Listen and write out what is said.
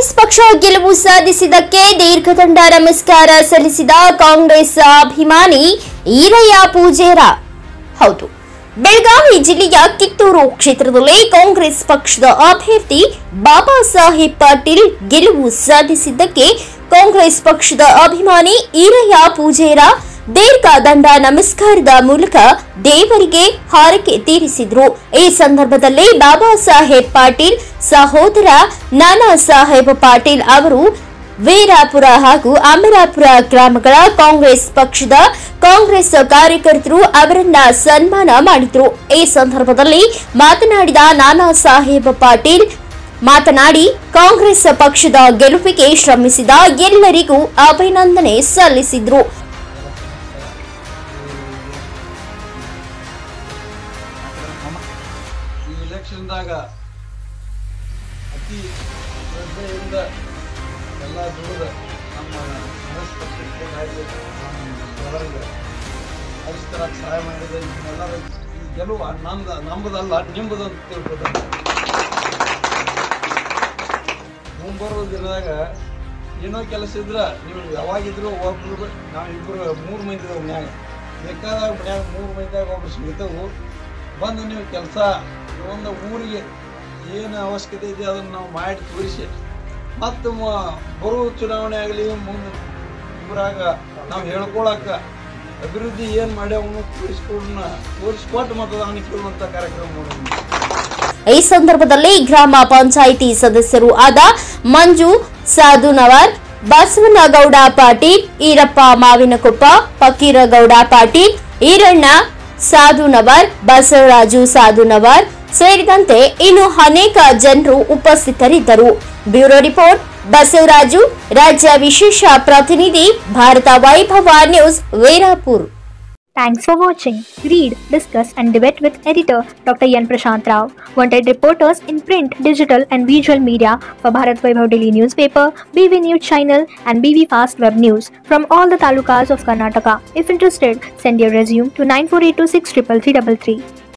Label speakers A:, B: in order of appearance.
A: ಕಾಂಗ್ರೆಸ್ ಪಕ್ಷ ಗೆಲುವು ಸಾಧಿಸಿದ್ದಕ್ಕೆ ದೀರ್ಘದಂಡ ನಮಸ್ಕಾರ ಸಲ್ಲಿಸಿದ ಕಾಂಗ್ರೆಸ್ ಅಭಿಮಾನಿ ಈರಯ್ಯ ಪೂಜೇರ ಹೌದು ಬೆಳಗಾವಿ ಜಿಲ್ಲೆಯ ಕಿತ್ತೂರು ಕ್ಷೇತ್ರದಲ್ಲಿ ಕಾಂಗ್ರೆಸ್ ಪಕ್ಷದ ಅಭ್ಯರ್ಥಿ ಬಾಬಾ ಸಾಹೇಬ್ ಪಾಟೀಲ್ ಗೆಲುವು ಸಾಧಿಸಿದ್ದಕ್ಕೆ ಕಾಂಗ್ರೆಸ್ ಪಕ್ಷದ ಅಭಿಮಾನಿ ಈರಯ್ಯ ಪೂಜೇರ ದೀರ್ಘ ದಂಡ ನಮಸ್ಕಾರದ ಮೂಲಕ ದೇವರಿಗೆ ಹಾರಕೆ ತೀರಿಸಿದ್ರು ಈ ಸಂದರ್ಭದಲ್ಲಿ ಬಾಬಾ ಸಾಹೇಬ್ ಪಾಟೀಲ್ ಸಹೋದರ ನಾನಾ ಸಾಹೇಬ್ ಪಾಟೀಲ್ ಅವರು ವೀರಾಪುರ ಹಾಗೂ ಅಮರಾಪುರ ಗ್ರಾಮಗಳ ಕಾಂಗ್ರೆಸ್ ಪಕ್ಷದ ಕಾಂಗ್ರೆಸ್ ಕಾರ್ಯಕರ್ತರು ಅವರನ್ನ ಸನ್ಮಾನ ಮಾಡಿದ್ರು ಈ ಸಂದರ್ಭದಲ್ಲಿ ಮಾತನಾಡಿದ ನಾನಾ ಸಾಹೇಬ್ ಪಾಟೀಲ್ ಮಾತನಾಡಿ ಕಾಂಗ್ರೆಸ್ ಪಕ್ಷದ ಗೆಲುವಿಗೆ ಶ್ರಮಿಸಿದ ಎಲ್ಲರಿಗೂ ಅಭಿನಂದನೆ ಸಲ್ಲಿಸಿದ್ರು
B: ಈ ಇಲೆಕ್ಷನ್ದಾಗ ಅತಿ ಶ್ರದ್ಧೆಯಿಂದ ಎಲ್ಲ ದುಡಿದ ನಮ್ಮ ಕಾಂಗ್ರೆಸ್ ಪಕ್ಷಕ್ಕೆ ಹಾಗೆ ನಮ್ಮ ಹೊರಗೆ ಹರಿಸ್ತರಕ್ಕೆ ಸಹಾಯ ಮಾಡಿದ ನಿಮ್ಮೆಲ್ಲರ ಈ ಗೆಲುವು ನಂದ ನಮ್ಮದಲ್ಲ ನಿಮ್ಮದು ಅಂತ ತಿಳ್ಕೊತ ಮುಂಬರುವ ದಿನದಾಗ ಏನೋ ಕೆಲಸ ಇದ್ರ ನೀವು ಯಾವಾಗಿದ್ರು ಒಬ್ರು ನಾವು ಇಬ್ಬರು ಮೂರು ಮಂದಿ ಇದಾವೆ ಮನ್ಯಾಗ ಬೇಕಾದಾಗ ಮನ್ಯಾಗ ಮೂರು ಮಂದಿದಾಗ ಒಬ್ರು ಸಿಗ್ತವು ಬಂದು ನೀವು ಕೆಲಸ ಒಂದು ಊರಿಗೆ ಏನು ಅವಶ್ಯಕತೆ ಇದೆ ಅದನ್ನು ನಾವು ಮಾಡಿ ತೋರಿಸಿ ಮತ್ತು ಮ- ಬರುವ ಚುನಾವಣೆ ಆಗಲಿ ಮುಂದೆ ಊರಾಗ ನಾವು ಹೇಳ್ಕೊಳಕ ಅಭಿವೃದ್ಧಿ ಏನು ಮಾಡ್ಯಾವನು ತೋರಿಸ್ಕೊಡನ್ನ ತೋರಿಸ್ಕೊಟ್ಟು ಮತದಾನ ಕೇಳುವಂಥ ಕಾರ್ಯಕ್ರಮ ಮಾಡೋದು
A: ಈ ಸಂದರ್ಭದಲ್ಲಿ ಗ್ರಾಮ ಪಂಚಾಯಿತಿ ಸದಸ್ಯರು ಆದ ಮಂಜು ಸಾಧುನವರ್ ಬಸವನಗೌಡ ಪಾಟೀಲ್ ಈರಪ್ಪ ಮಾವಿನಕೊಪ್ಪ ಫಕೀರಗೌಡ ಪಾಟೀಲ್ ಈರಣ್ಣ ಸಾಧುನವರ್ ಬಸವರಾಜು ಸಾಧುನವರ್ ಸೇರಿದಂತೆ ಇನ್ನು ಅನೇಕ ಜನರು ಉಪಸ್ಥಿತರಿದ್ದರು ಬ್ಯೂರೋ ರಿಪೋರ್ಟ್ ಬಸವರಾಜು ರಾಜ್ಯ ವಿಶೇಷ ಪ್ರತಿನಿಧಿ Bharata Vaibhava news Veerapur
C: Thanks for watching. Read, discuss, and debate with editor Dr. Yan Prashant Rao. Wanted reporters in print, digital, and visual media for Bharat Vaibhav Daily Newspaper, BV News Channel, and BV Fast Web News from all the talukas of Karnataka. If interested, send your resume to 9482633333.